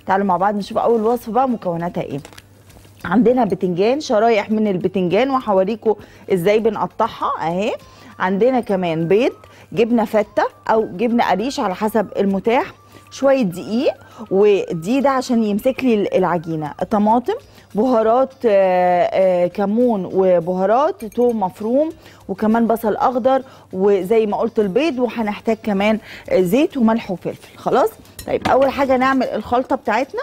تعالوا مع بعض نشوف اول وصفه بقى مكوناتها ايه عندنا بتنجان شرايح من البتنجان وهوريكم ازاي بنقطعها اهي عندنا كمان بيض جبنه فته او جبنه قريش على حسب المتاح شويه دقيق ودي ده عشان يمسك لي العجينه طماطم بهارات آه، آه، كمون وبهارات توم مفروم وكمان بصل اخضر وزي ما قلت البيض وهنحتاج كمان آه، زيت وملح وفلفل خلاص طيب اول حاجه نعمل الخلطه بتاعتنا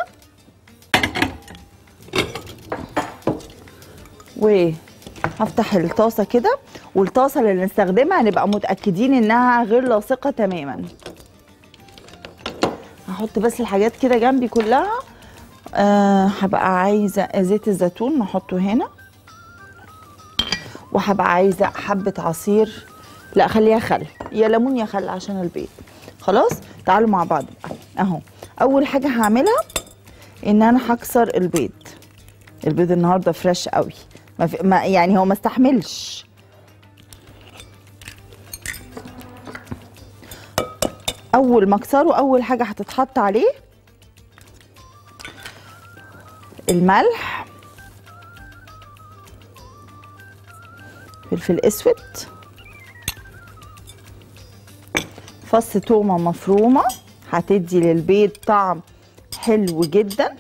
وهفتح الطاسه كده والطاسه اللي نستخدمها نبقى متاكدين انها غير لاصقه تماما هحط بس الحاجات كده جنبي كلها أه هبقى عايزه زيت الزيتون نحطه هنا وهبقى عايزه حبه عصير لا خليها خل يا ليمون يا خل عشان البيض خلاص تعالوا مع بعض بقى اهو اول حاجه هعملها ان انا هكسر البيض البيض النهارده فريش قوي ما في ما يعني هو ما استحملش اول ما اكسره اول حاجه هتتحط عليه الملح فلفل اسود فص تومه مفرومه هتدي للبيض طعم حلو جدا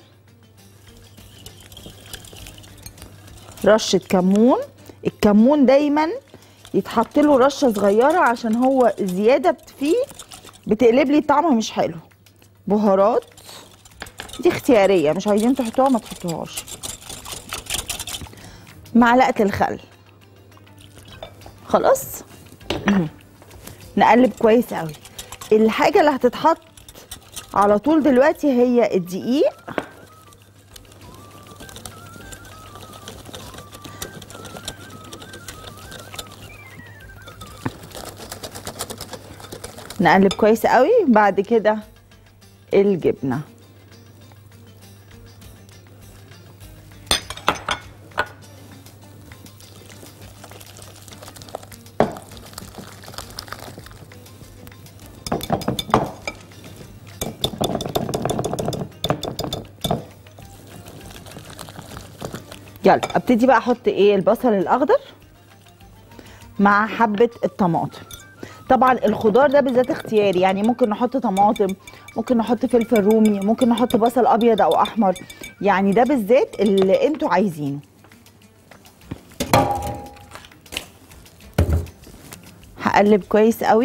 رشه كمون الكمون دايما يتحط له رشه صغيره عشان هو زياده فيه بتقلب لي طعمه مش حلو بهارات دي اختياريه مش عايزين تحطوها ما تحطوهاش معلقه الخل خلاص مهم. نقلب كويس قوي الحاجه اللي هتتحط على طول دلوقتي هي الدقيق نقلب كويس قوي بعد كده الجبنه يلا ابتدي بقى احط ايه البصل الاخضر مع حبه الطماطم طبعا الخضار ده بالذات اختياري يعني ممكن نحط طماطم ممكن نحط فلفل رومي ممكن نحط بصل ابيض او احمر يعني ده بالذات اللي انتوا عايزينه هقلب كويس قوي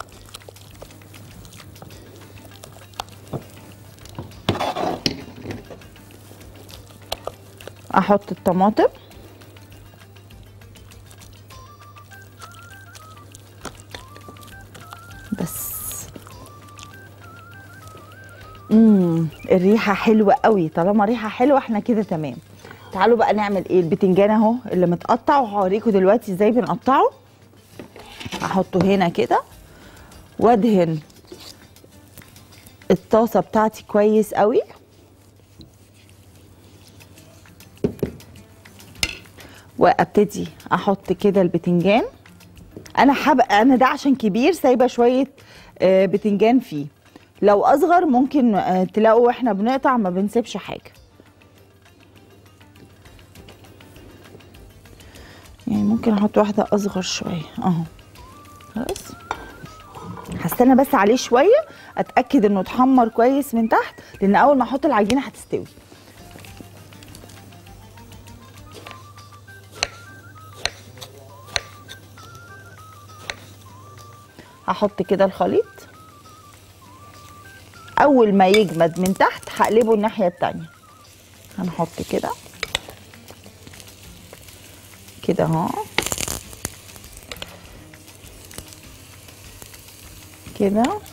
احط الطماطم بس امم الريحه حلوه قوي طالما ريحه حلوه احنا كده تمام تعالوا بقى نعمل ايه البتنجان اهو اللي متقطع وهوريكم دلوقتي ازاي بنقطعه احطه هنا كده وادهن الطاسه بتاعتي كويس قوي وابتدي احط كده البتنجان انا حابه انا ده عشان كبير سايبه شويه آه، بتنجان فيه لو اصغر ممكن آه، تلاقوا واحنا بنقطع ما بنسيبش حاجه يعني ممكن احط واحده اصغر شويه اهو خلاص هستنى بس عليه شويه اتاكد انه اتحمر كويس من تحت لان اول ما احط العجينه هتستوي هحط كده الخليط اول ما يجمد من تحت هقلبه الناحيه التانية هنحط كده كده اهو كده